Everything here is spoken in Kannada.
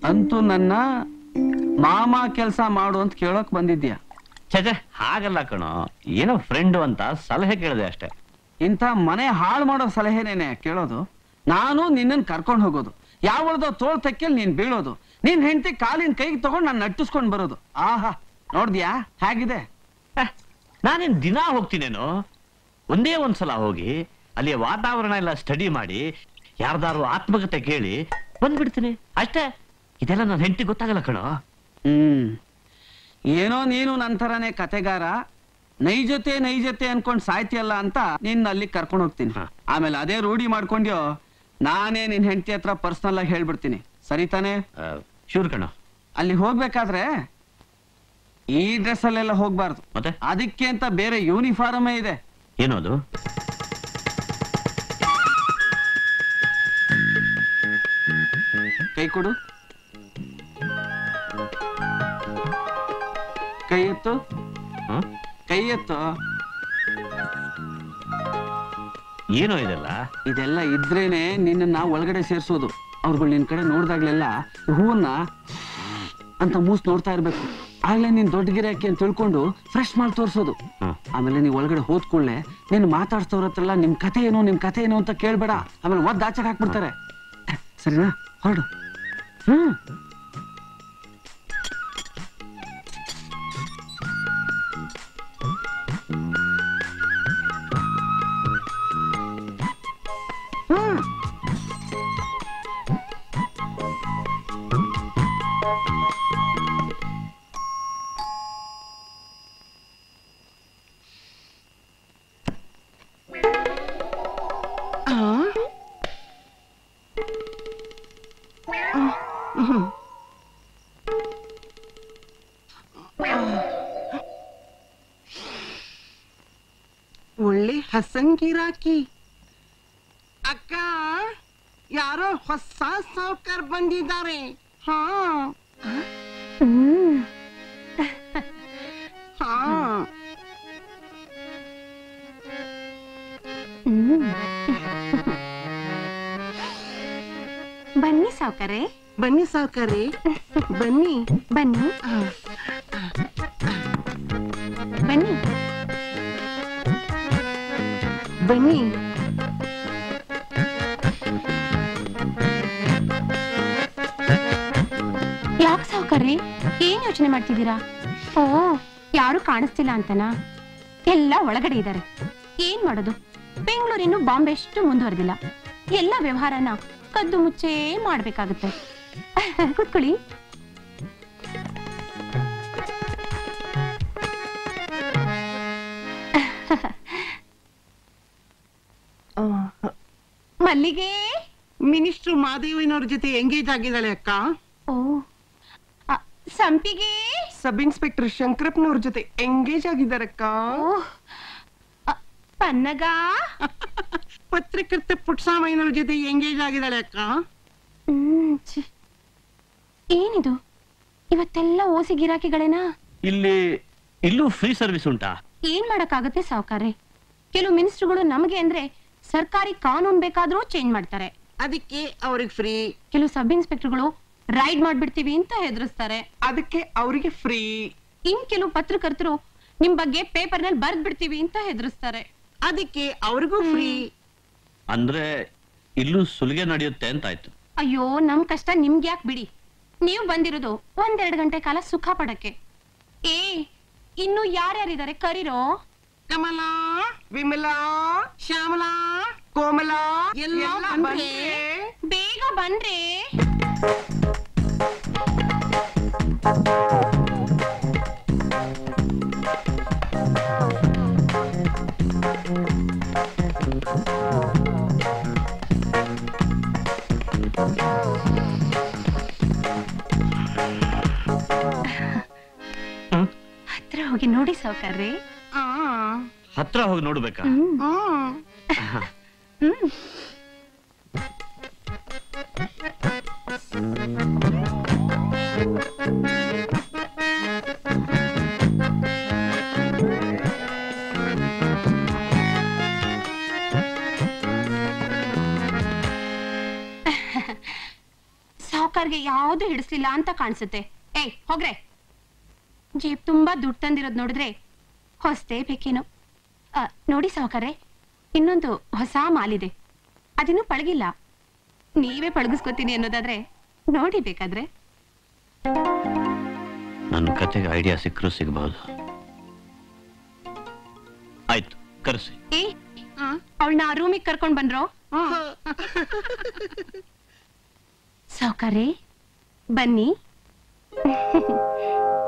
ಅಂತೂ ನನ್ನ ಮಾಮ ಕೆಲಸ ಮಾಡು ಅಂತ ಕೇಳೋಕ್ ಬಂದಿದ್ಯಾ ಛೆ ಹಾಗಲ್ಲ ಕಣೋ ಏನೋ ಫ್ರೆಂಡು ಅಂತ ಸಲಹೆ ಕೇಳಿದೆ ಅಷ್ಟೇ ಇಂಥ ಮನೆ ಹಾಳು ಮಾಡೋ ಸಲಹೆನೇನೆ ಕೇಳೋದು ನಾನು ನಿನ್ನನ್ ಕರ್ಕೊಂಡು ಹೋಗೋದು ಯಾವಳ್ದೋ ತೋಳ್ ತಕ್ಕೇಲಿ ನೀನ್ ಬೀಳೋದು ನಿನ್ ಹೆಂಡತಿ ಕಾಲಿನ ಕೈಗೆ ತಗೊಂಡ್ ನಾನು ನಟ್ಟಿಸ್ಕೊಂಡ್ ಬರೋದು ಆಹಾ ನೋಡ್ದ್ಯಾ ಹೇಗಿದೆ ಹ, ನಾನೇನ್ ದಿನ ಹೋಗ್ತೀನೇನೋ ಒಂದೇ ಒಂದ್ಸಲ ಹೋಗಿ ಅಲ್ಲಿಯ ವಾತಾವರಣ ಎಲ್ಲ ಸ್ಟಡಿ ಮಾಡಿ ಯಾರ್ದಾರು ಆತ್ಮಕತೆ ಕೇಳಿ ಬಂದ್ಬಿಡ್ತೀನಿ ಅಷ್ಟೇ ಇದೆಲ್ಲ ನನ್ನ ಹೆಂಡತಿ ಗೊತ್ತಾಗಲ್ಲ ಕಣೋ ಹ್ಮ್ ಏನೋ ನೀನು ನಂತರನೇ ಕತೆಗಾರ ನೈಜತೆ ನೈಜತೆ ಅನ್ಕೊಂಡ್ ಸಾಯ್ತಿಯಲ್ಲ ಅಂತ ನಿನ್ನ ಅಲ್ಲಿ ಕರ್ಕೊಂಡು ಹೋಗ್ತೀನಿ ಹಾ. ಆಮೇಲೆ ಅದೇ ರೂಢಿ ಮಾಡ್ಕೊಂಡ್ಯೋ ನಾನೇ ನಿನ್ ಹೆಂಡತಿ ಹತ್ರ ಪರ್ಸನಲ್ ಆಗಿ ಹೇಳ್ಬಿಡ್ತೀನಿ ಸರಿ ತಾನೇ ಶೂರ್ ಕಣೋ ಅಲ್ಲಿ ಹೋಗ್ಬೇಕಾದ್ರೆ ಈ ಡ್ರೆಸ್ ಅಲ್ಲೆಲ್ಲ ಹೋಗ್ಬಾರ್ದು ಮತ್ತೆ ಅದಕ್ಕೆ ಅಂತ ಬೇರೆ ಯೂನಿಫಾರ್ಮೇ ಇದೆ ಏನು ಅದು ಕೈ ಕೊಡು ಕೈ ಎತ್ತು ಹ? ಕೈ ಎತ್ತು ಏನೋ ಇದೆಲ್ಲ ಇದೆಲ್ಲ ಇದ್ರೇನೆ ನಿನ್ನ ಒಳಗಡೆ ಸೇರ್ಸೋದು ಅವ್ರುಗಳು ನಿನ್ ಕಡೆ ನೋಡ್ದಾಗ್ಲೆಲ್ಲ ಹೂವನ್ನ ಅಂತ ಮೂಸ್ ನೋಡ್ತಾ ಇರ್ಬೇಕು ಆಗ್ಲೇ ನೀನ್ ದೊಡ್ಡ ಗಿರಾಕಿ ಅಂತ ತಿಳ್ಕೊಂಡು ಫ್ರೆಶ್ ಮಾಡಿ ತೋರ್ಸೋದು ಹ್ಮ್. ಆಮೇಲೆ ನೀವು ಒಳಗಡೆ ಹೋದ್ಕೊಳ್ಳೆ ನೀನ್ ಮಾತಾಡ್ಸ್ತವ್ರ ಹತ್ರಲ್ಲ ನಿಮ್ ಕತೆ ಏನು ನಿಮ್ ಕತೆ ಏನು ಅಂತ ಕೇಳ್ಬೇಡ ಆಮೇಲೆ ಒದ್ದು ಆಚೆಗೆ ಹಾಕ್ಬಿಡ್ತಾರೆ ಸರಿನಾ ಹೊರಡು ಹ್ಮ್ ಹ್ಮ್ ಒಳ್ಳೆ ಹಸಂಗಿರಾಕಿ ಅಕ್ಕ ಯಾರೋ ಹೊಸ ಸಾವ್ಕಾರ್ ಬಂದಿದ್ದಾರೆ ಹಾ ಹಾ ಬನ್ನಿ ಸಾವ್ಕರೆ ಬನ್ನಿ ಸಾವ್ಕಾರೆ ಬನ್ನಿ ಬನ್ನಿ ಆ, ಬನ್ನಿ ಬನ್ನಿ ಯಾಕೆ ಸಾವ್ಕರ್ರಿ ಏನ್ ಯೋಚನೆ ಮಾಡ್ತಿದ್ದೀರಾ ಓ ಯಾರು ಕಾಣಿಸ್ತಿಲ್ಲ ಅಂತನಾ ಎಲ್ಲ ಒಳಗಡೆ ಇದ್ದಾರೆ ಏನ್ ಮಾಡೋದು ಬೆಂಗಳೂರಿನ್ನು ಬಾಂಬೆ ಅಷ್ಟು ಮುಂದುವರೆದಿಲ್ಲ ಎಲ್ಲ ವ್ಯವಹಾರನ ಕದ್ದು ಮುಚ್ಚೇ ಮಾಡ್ಬೇಕಾಗುತ್ತೆ ಕೂತ್ಕೊಳ್ಳಿ ಆ, ಮಲ್ಲಿಗೆ ಮಿನಿಸ್ಟ್ರು ಮಾದೇವನವ್ರ ಜೊತೆ ಎಂಗೇಜ್ ಆಗಿದ್ದಾಳೆ ಅಕ್ಕ ಓ ಅ, ಸಂಪಿಗೆ ಸಬ್ ಇನ್ಸ್ಪೆಕ್ಟರ್ ಶಂಕರಪ್ಪನವ್ರ ಜೊತೆ ಎಂಗೇಜ್ ಆಗಿದ್ದಾರಕ್ಕ ಓ ಅ, ಪನ್ನಗ ಪತ್ರಕರ್ತ ಪುಟ್ಸಾಮಯ್ಯನವ್ರ ಜೊತೆ ಎಂಗೇಜ್ ಆಗಿದ್ದಾಳೆ ಅಕ್ಕ ಹ್ಮ್, ಛೆ. ಏನಿದು ಇವತ್ತೆಲ್ಲ ಓಸಿ ಗಿರಾಕಿಗಳೇನಾ ಇಲ್ಲಿ ಇಲ್ಲೂ ಫ್ರೀ ಸರ್ವಿಸ್ ಉಂಟಾ ಏನ್ ಮಾಡಕ್ಕಾಗತ್ತೆ ಸಾವುಕಾರೆ ಕೆಲವು ಮಿನಿಸ್ಟ್ರುಗಳು ನಮಗೆ ಅಂದ್ರೆ ಸರ್ಕಾರಿ ಕಾನೂನ್ ಬೇಕಾದ್ರೂ ಚೇಂಜ್ ಮಾಡ್ತಾರೆ ಅದಕ್ಕೆ ಅವ್ರಿಗೆ ಫ್ರೀ ಕೆಲವು ಸಬ್ ಇನ್ಸ್ಪೆಕ್ಟರ್ಗಳು ರೈಡ್ ಮಾಡ್ಬಿಡ್ತೀವಿ ಅಂತ ಹೆದರ್ಸ್ತಾರೆ ಅದಕ್ಕೆ ಅವರಿಗೆ ಫ್ರೀ ಇನ್ ಕೆಲವು ಪತ್ರಕರ್ತರು ನಿಮ್ ಬಗ್ಗೆ ಪೇಪರ್ ನಲ್ಲಿ ಬರ್ದ್ ಬಿಡ್ತೀವಿ ಅಂತ ಹೆದರ್ಸ್ತಾರೆ ಅದಕ್ಕೆ ಅವ್ರಿಗೂ ಫ್ರೀ ಅಂದ್ರೆ ಇಲ್ಲೂ ಸುಲಿಗೆ ನಡೆಯುತ್ತೆ ಅಂತಾಯ್ತು ಅಯ್ಯೋ ನಮ್ ಕಷ್ಟ ನಿಮ್ಗೆ ಯಾಕೆ ಬಿಡಿ ನೀವು ಬಂದಿರೋದು ಒಂದೆರಡು ಗಂಟೆ ಕಾಲ ಸುಖ ಪಡಕ್ಕೆ ಏ ಇನ್ನು ಯಾರ್ಯಾರಿದ್ದಾರೆ ಕರೀರೋ ಕಮಲಾ ವಿಮಲಾ ಶ್ಯಾಮಲಾ ಕೋಮಲಾ ಎಲ್ಲ ಬಂದ್ರೆ ಬೇಗ ಬನ್ರಿ ಹ್ಮ್? ಹತ್ರ ಹೋಗಿ ನೋಡಿ ಸಾವುಕಾರ್ರಿ ಆ, ಹತ್ರ ಹೋಗಿ ನೋಡ್ಬೇಕಾ ಹ್ಮ್ ಆ. ಹ್ಮ್ ಸಾವುಕಾರ್ಗೆ ಒಳಗೆ ಯಾವ್ದು ಹಿಡಿಸ್ಲಿಲ್ಲ ಅಂತ ಕಾಣಿಸುತ್ತೆ ಏಯ್ ಹೋಗ್ರೆ ಜೀಪ್ ತುಂಬಾ ದುಡ್ಡು ತಂದಿರೋದ್ ನೋಡಿದ್ರೆ ಹೊಸ್ತೇ ಬೇಕೇನೋ ಆ, ನೋಡಿ ಸಾವುಕಾರೆ ಇನ್ನೊಂದು ಹೊಸ ಮಾಲಿದೆ ಅದಿನ್ನೂ ಪಳಗಿಲ್ಲ ನೀವೇ ಪಳಗಿಸ್ಕೊತೀನಿ ಅನ್ನೋದಾದ್ರೆ ನೋಡಿ ಬೇಕಾದ್ರೆ ನನ್ನ ಕತೆಗೆ ಐಡಿಯಾ ಸಿಕ್ಕರೂ ಸಿಗಬಹುದು ಆಯ್ತು ಕರೆಸಿ ಏ ಅವಳನ್ನ ರೂಮಿಗೆ ಕರ್ಕೊಂಡ್ ಬಂದ್ರೋ ಸಾವುಕಾರೆ ಬನ್ನಿ